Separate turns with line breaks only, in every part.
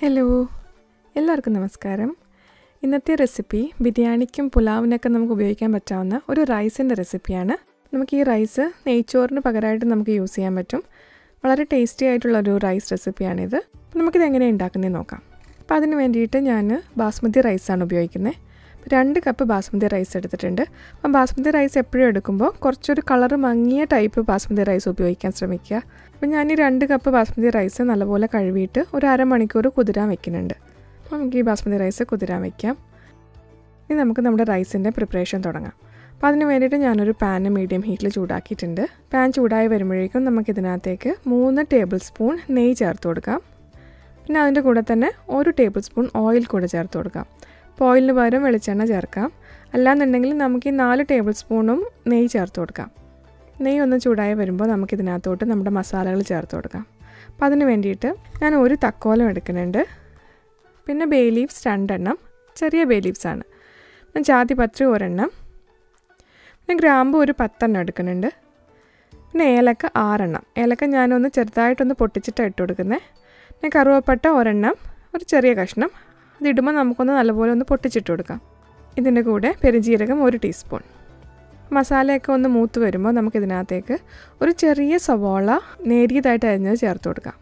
hello എല്ലാവർക്കും നമസ്കാരം ഇന്നത്തെ റെസിപ്പി ബിരിയാണിക്കും പുലാവിനൊക്കെ നമുക്ക് ഉപയോഗിക്കാൻ പറ്റാവുന്ന ഒരു റൈസിൻ്റെ റെസിപ്പിയാണ് നമുക്ക് ഈ റൈസ് നെയ്ച്ചോറിന് പകരമായിട്ട് നമുക്ക് യൂസ് ചെയ്യാൻ പറ്റും വളരെ ടേസ്റ്റി ആയിട്ടുള്ള ഒരു റൈസ് റെസിപ്പിയാണിത് അപ്പോൾ നമുക്കിത് എങ്ങനെ ഉണ്ടാക്കുന്നതെന്ന് നോക്കാം അപ്പോൾ അതിന് വേണ്ടിയിട്ട് ഞാൻ ബാസ്മതി റൈസാണ് ഉപയോഗിക്കുന്നത് രണ്ട് കപ്പ് ബാസ്മതി റൈസ് എടുത്തിട്ടുണ്ട് അപ്പം ബാസ്മതി റൈസ് എപ്പോഴും എടുക്കുമ്പോൾ കുറച്ചൊരു കളർ മങ്ങിയ ടൈപ്പ് ബാസ്മതി റൈസ് ഉപയോഗിക്കാൻ ശ്രമിക്കുക അപ്പം ഞാൻ ഈ രണ്ട് കപ്പ് ബാസ്മതി റൈസ് നല്ലപോലെ കഴുകിയിട്ട് ഒരു അരമണിക്കൂർ കുതിരാൻ വെക്കുന്നുണ്ട് അപ്പോൾ നമുക്ക് ഈ ബാസ്മതി റൈസ് കുതിരാൻ വെക്കാം ഇനി നമുക്ക് നമ്മുടെ റൈസിൻ്റെ പ്രിപ്പറേഷൻ തുടങ്ങാം അപ്പോൾ അതിന് വേണ്ടിയിട്ട് ഞാനൊരു പാന് മീഡിയം ഹീറ്റിൽ ചൂടാക്കിയിട്ടുണ്ട് പാൻ ചൂടായി വരുമ്പോഴേക്കും നമുക്കിതിനകത്തേക്ക് മൂന്ന് ടേബിൾ സ്പൂൺ നെയ്യ് ചേർത്ത് കൊടുക്കാം പിന്നെ അതിൻ്റെ കൂടെ തന്നെ ഒരു ടേബിൾ സ്പൂൺ ഓയിൽ കൂടെ ചേർത്ത് കൊടുക്കാം അപ്പോൾ ഓയിലിന് പകരം വെളിച്ചെണ്ണ ചേർക്കാം അല്ലാന്നുണ്ടെങ്കിൽ നമുക്ക് ഈ നാല് ടേബിൾ സ്പൂണും നെയ്യ് ചേർത്ത് കൊടുക്കാം നെയ്യ് ഒന്ന് ചൂടായി വരുമ്പോൾ നമുക്കിതിനകത്തോട്ട് നമ്മുടെ മസാലകൾ ചേർത്ത് കൊടുക്കാം അപ്പോൾ അതിന് വേണ്ടിയിട്ട് ഞാൻ ഒരു തക്കോലം എടുക്കുന്നുണ്ട് പിന്നെ ബേ ലീവ്സ് രണ്ടെണ്ണം ചെറിയ ബേ ലീവ്സ് ആണ് പിന്നെ ജാതിപത്രി ഒരെണ്ണം പിന്നെ ഗ്രാമ്പ് ഒരു പത്തെണ്ണം എടുക്കുന്നുണ്ട് പിന്നെ ഏലക്ക ആറെണ്ണം ഏലക്ക ഞാനൊന്ന് ചെറുതായിട്ടൊന്ന് പൊട്ടിച്ചിട്ടാണ് ഇട്ട് കൊടുക്കുന്നത് പിന്നെ കറുവപ്പട്ട ഒരെണ്ണം ഒരു ചെറിയ കഷ്ണം അതിടുമ്പോൾ നമുക്കൊന്ന് നല്ലപോലെ ഒന്ന് പൊട്ടിച്ചിട്ട് കൊടുക്കാം ഇതിൻ്റെ കൂടെ പെരുജീരകം ഒരു ടീസ്പൂൺ മസാലയൊക്കെ ഒന്ന് മൂത്ത് വരുമ്പോൾ നമുക്കിതിനകത്തേക്ക് ഒരു ചെറിയ സവോള നേരിയതായിട്ട് അരിഞ്ഞത് ചേർത്ത് കൊടുക്കാം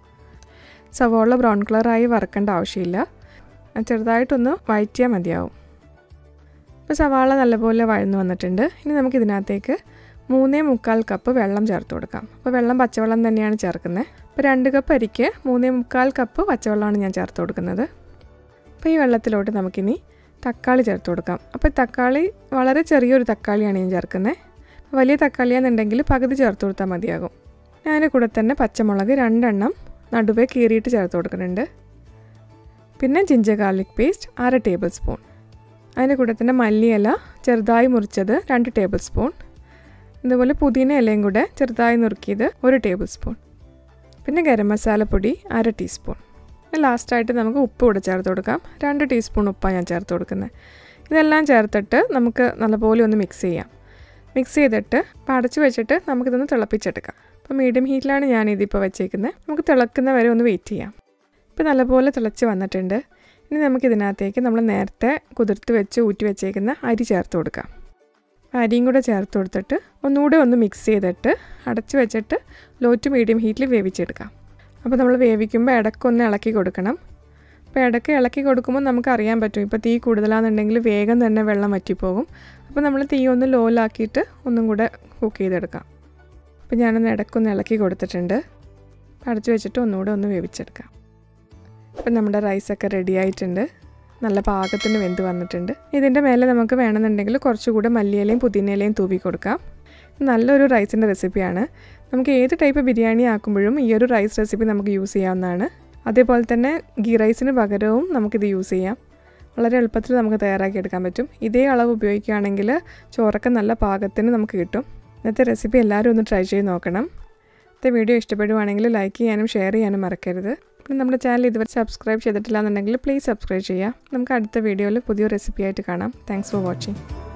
സവോള ബ്രൗൺ കളറായി വറക്കേണ്ട ആവശ്യമില്ല ചെറുതായിട്ടൊന്ന് വഴറ്റിയാൽ മതിയാവും ഇപ്പോൾ സവാള നല്ലപോലെ വഴന്നു വന്നിട്ടുണ്ട് ഇനി നമുക്കിതിനകത്തേക്ക് മൂന്നേ മുക്കാൽ കപ്പ് വെള്ളം ചേർത്ത് കൊടുക്കാം അപ്പോൾ വെള്ളം പച്ചവെള്ളം തന്നെയാണ് ചേർക്കുന്നത് അപ്പോൾ രണ്ട് കപ്പ് അരിക്ക് മൂന്നേ മുക്കാൽ കപ്പ് പച്ചവെള്ളമാണ് ഞാൻ ചേർത്ത് കൊടുക്കുന്നത് അപ്പോൾ ഈ വെള്ളത്തിലോട്ട് നമുക്കിനി തക്കാളി ചേർത്ത് കൊടുക്കാം അപ്പോൾ തക്കാളി വളരെ ചെറിയൊരു തക്കാളിയാണ് ഞാൻ ചേർക്കുന്നത് വലിയ തക്കാളിയാണെന്നുണ്ടെങ്കിൽ പകുതി ചേർത്ത് കൊടുത്താൽ മതിയാകും അതിൻ്റെ കൂടെ തന്നെ പച്ചമുളക് രണ്ടെണ്ണം നടുവേ കീറിയിട്ട് ചേർത്ത് കൊടുക്കുന്നുണ്ട് പിന്നെ ജിഞ്ചർ ഗാർലിക് പേസ്റ്റ് അര ടേബിൾ സ്പൂൺ അതിൻ്റെ കൂടെ തന്നെ മല്ലിയില ചെറുതായി മുറിച്ചത് രണ്ട് ടേബിൾ സ്പൂൺ ഇതുപോലെ പുതിന ഇലയും കൂടെ ചെറുതായി നുറുക്കിയത് ഒരു ടേബിൾ സ്പൂൺ പിന്നെ ഗരം മസാലപ്പൊടി അര ടീസ്പൂൺ ലാസ്റ്റായിട്ട് നമുക്ക് ഉപ്പ് കൂടെ ചേർത്ത് കൊടുക്കാം രണ്ട് ടീസ്പൂൺ ഉപ്പാണ് ഞാൻ ചേർത്ത് കൊടുക്കുന്നത് ഇതെല്ലാം ചേർത്തിട്ട് നമുക്ക് നല്ലപോലെ ഒന്ന് മിക്സ് ചെയ്യാം മിക്സ് ചെയ്തിട്ട് പടച്ച് വെച്ചിട്ട് നമുക്കിതൊന്ന് തിളപ്പിച്ചെടുക്കാം അപ്പോൾ മീഡിയം ഹീറ്റിലാണ് ഞാൻ ഇതിപ്പോൾ വെച്ചേക്കുന്നത് നമുക്ക് തിളക്കുന്ന വരെ ഒന്ന് വെയിറ്റ് ചെയ്യാം ഇപ്പോൾ നല്ലപോലെ തിളച്ച് വന്നിട്ടുണ്ട് ഇനി നമുക്കിതിനകത്തേക്ക് നമ്മൾ നേരത്തെ കുതിർത്ത് വെച്ച് ഊറ്റി വെച്ചേക്കുന്ന അരി ചേർത്ത് കൊടുക്കാം അരിയും കൂടെ ചേർത്ത് കൊടുത്തിട്ട് ഒന്നുകൂടെ ഒന്ന് മിക്സ് ചെയ്തിട്ട് അടച്ച് വെച്ചിട്ട് ലോ ടു മീഡിയം ഹീറ്റിൽ വേവിച്ചെടുക്കാം അപ്പോൾ നമ്മൾ വേവിക്കുമ്പോൾ ഇടയ്ക്കൊന്ന് ഇളക്കി കൊടുക്കണം അപ്പോൾ ഇടയ്ക്ക് ഇളക്കി കൊടുക്കുമ്പോൾ നമുക്ക് അറിയാൻ പറ്റും ഇപ്പോൾ തീ കൂടുതലാണെന്നുണ്ടെങ്കിൽ വേഗം തന്നെ വെള്ളം വറ്റിപ്പോകും അപ്പോൾ നമ്മൾ തീ ഒന്ന് ലോയിലാക്കിയിട്ട് ഒന്നും കൂടെ കുക്ക് ചെയ്തെടുക്കാം അപ്പോൾ ഞാനൊന്ന് ഇടയ്ക്കൊന്ന് ഇളക്കി കൊടുത്തിട്ടുണ്ട് അടച്ചു വെച്ചിട്ട് ഒന്നുകൂടെ ഒന്ന് വേവിച്ചെടുക്കാം അപ്പം നമ്മുടെ റൈസൊക്കെ റെഡി ആയിട്ടുണ്ട് നല്ല പാകത്തിന് വെന്ത് വന്നിട്ടുണ്ട് ഇതിൻ്റെ മേലെ നമുക്ക് വേണമെന്നുണ്ടെങ്കിൽ കുറച്ചുകൂടെ മല്ലിയിലയും പുതിനയിലയും തൂവി കൊടുക്കാം നല്ലൊരു റൈസിൻ്റെ റെസിപ്പിയാണ് നമുക്ക് ഏത് ടൈപ്പ് ബിരിയാണി ആക്കുമ്പോഴും ഈ ഒരു റൈസ് റെസിപ്പി നമുക്ക് യൂസ് ചെയ്യാവുന്നതാണ് അതേപോലെ തന്നെ ഗീ റൈസിന് പകരവും നമുക്കിത് യൂസ് ചെയ്യാം വളരെ എളുപ്പത്തിൽ നമുക്ക് തയ്യാറാക്കി എടുക്കാൻ പറ്റും ഇതേ അളവ് ഉപയോഗിക്കുകയാണെങ്കിൽ ചോറൊക്കെ നല്ല പാകത്തിന് നമുക്ക് കിട്ടും ഇന്നത്തെ റെസിപ്പി എല്ലാവരും ഒന്ന് ട്രൈ ചെയ്ത് നോക്കണം ഇന്നത്തെ വീഡിയോ ഇഷ്ടപ്പെടുവാണെങ്കിൽ ലൈക്ക് ചെയ്യാനും ഷെയർ ചെയ്യാനും മറക്കരുത് പിന്നെ നമ്മുടെ ചാനൽ ഇതുവരെ സബ്സ്ക്രൈബ് ചെയ്തിട്ടില്ല എന്നുണ്ടെങ്കിൽ പ്ലീസ് സബ്സ്ക്രൈബ് ചെയ്യുക നമുക്ക് അടുത്ത വീഡിയോയിൽ പുതിയ റെസിപ്പി ആയിട്ട് കാണാം താങ്ക്സ് ഫോർ വാച്ചിങ്